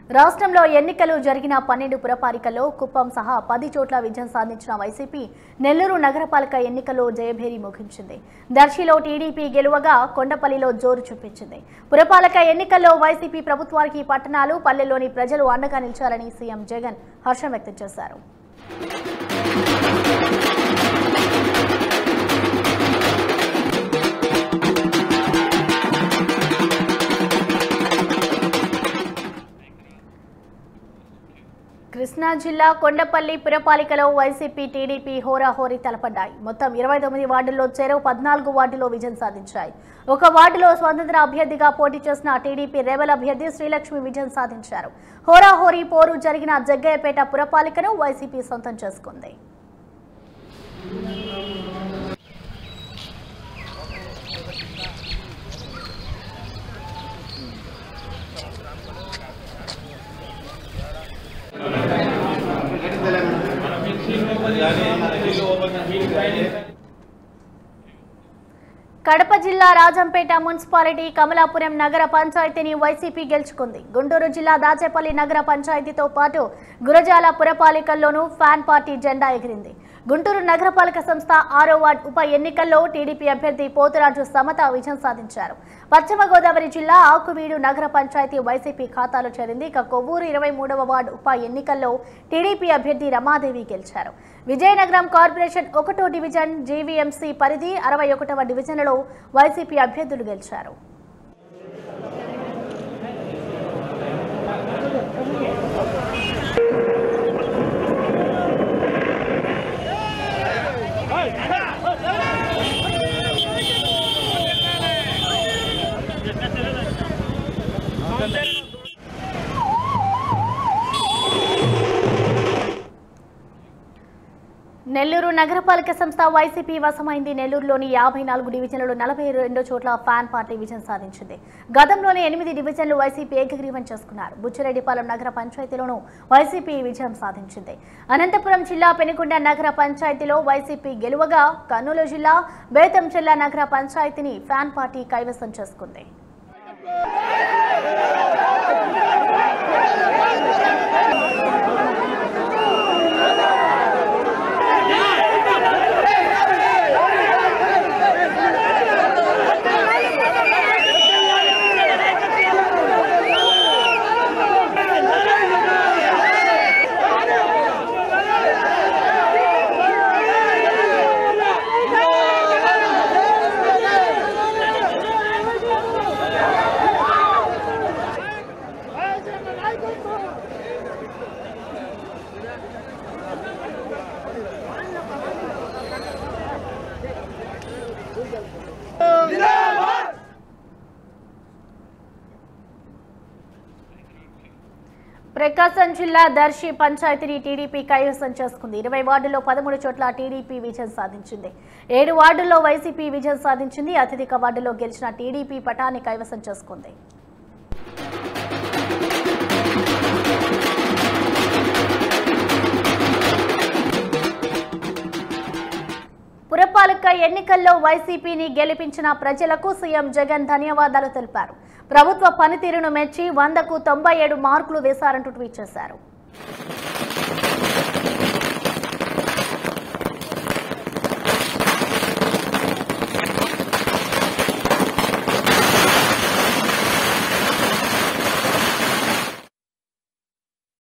రాష్ట్రంలో ఎన్నికలు జరిగిన పన్నెండు పురపాలికల్లో కుప్పం సహా పది చోట్ల విజయం సాధించిన వైసీపీ నెల్లూరు నగరపాలక ఎన్నికల్లో జయభేరి ముగించింది దర్శిలో టీడీపీ గెలువగా కొండపల్లిలో జోరు చూపించింది పురపాలక ఎన్నికల్లో వైసీపీ ప్రభుత్వానికి పట్టణాలు పల్లెల్లోని ప్రజలు అండగా నిలిచారని సీఎం జగన్ హర్షం వ్యక్తం చేశారు కృష్ణా జిల్లా కొండపల్లి పురపాలికలో వైసీపీ టీడీపీ హోరాహోరీ తలపడ్డాయి మొత్తం ఇరవై తొమ్మిది వార్డుల్లో చెరవు పద్నాలుగు వార్డులో విజయం సాధించాయి ఒక వార్డులో స్వతంత్ర అభ్యర్థిగా పోటీ చేసిన టీడీపీ రెబల్ అభ్యర్థి శ్రీలక్ష్మి విజయం సాధించారు హోరాహోరీ పోరు జరిగిన జగ్గయ్యపేట పురపాలికను వైసీపీ సొంతం చేసుకుంది కడప జిల్లా రాజంపేట మున్సిపాలిటీ కమలాపురం నగర పంచాయతీని వైసీపీ గెలుచుకుంది గుంటూరు జిల్లా దాచేపల్లి నగర పంచాయతీతో పాటు గురజాల పురపాలికల్లోనూ ఫ్యాన్ పార్టీ జెండా ఎగిరింది గుంటూరు నగరపాలక సంస్థ ఆరో వార్డ్ ఉప ఎన్నికల్లో టీడీపీ అభ్యర్థి పోతురాజు సమత విజయం సాధించారు పశ్చిమ గోదావరి జిల్లా ఆకువీడు నగర పంచాయతీ వైసీపీ ఖాతాలో చేరింది ఇక కొవ్వూరు ఇరవై మూడవ వార్డు ఉప ఎన్నికల్లో టీడీపీ అభ్యర్థి రమాదేవి గెలిచారు విజయనగరం కార్పొరేషన్ ఒకటో డివిజన్ జీవీఎంసీ పరిధి అరవై ఒకటవ డివిజన్లలో వైసీపీ అభ్యర్థులు గెలిచారు నెల్లూరు నగరపాలక సంస్థ వైసీపీ వశమైంది నెల్లూరులోని యాభై నాలుగు డివిజన్లలో నలభై రెండు చోట్ల ఫ్యాన్ పార్టీ విజయం సాధించింది గతంలోని ఎనిమిది డివిజన్లు వైసీపీ ఏకగ్రీవం చేసుకున్నారు బుచ్చిరెడ్డిపాలెం నగర పంచాయతీలోనూ వైసీపీ విజయం సాధించింది అనంతపురం జిల్లా పెనుకొండ నగర పంచాయతీలో వైసీపీ గెలువగా కర్నూలు జిల్లా బేతంచెల్ల నగర పంచాయతీని ఫ్యాన్ పార్టీ కైవసం చేసుకుంది ప్రకాశం జిల్లా దర్శి పంచాయతీని టీడీపీ కైవసం చేసుకుంది ఇరవై వార్డుల్లో పదమూడు చోట్ల టీడీపీ విజయం సాధించింది ఏడు వార్డుల్లో వైసీపీ విజయం సాధించింది అత్యధిక వార్డులో గెలిచిన టీడీపీ పటాన్ని కైవసం చేసుకుంది పురపాలక ఎన్నికల్లో వైసీపీని గెలిపించిన ప్రజలకు సీఎం జగన్ ధన్యవాదాలు తెలిపారు ప్రభుత్వ పనితీరును మెచ్చి వందకు తొంభై ఏడు మార్కులు వేశారంటూ ట్వీట్ చేశారు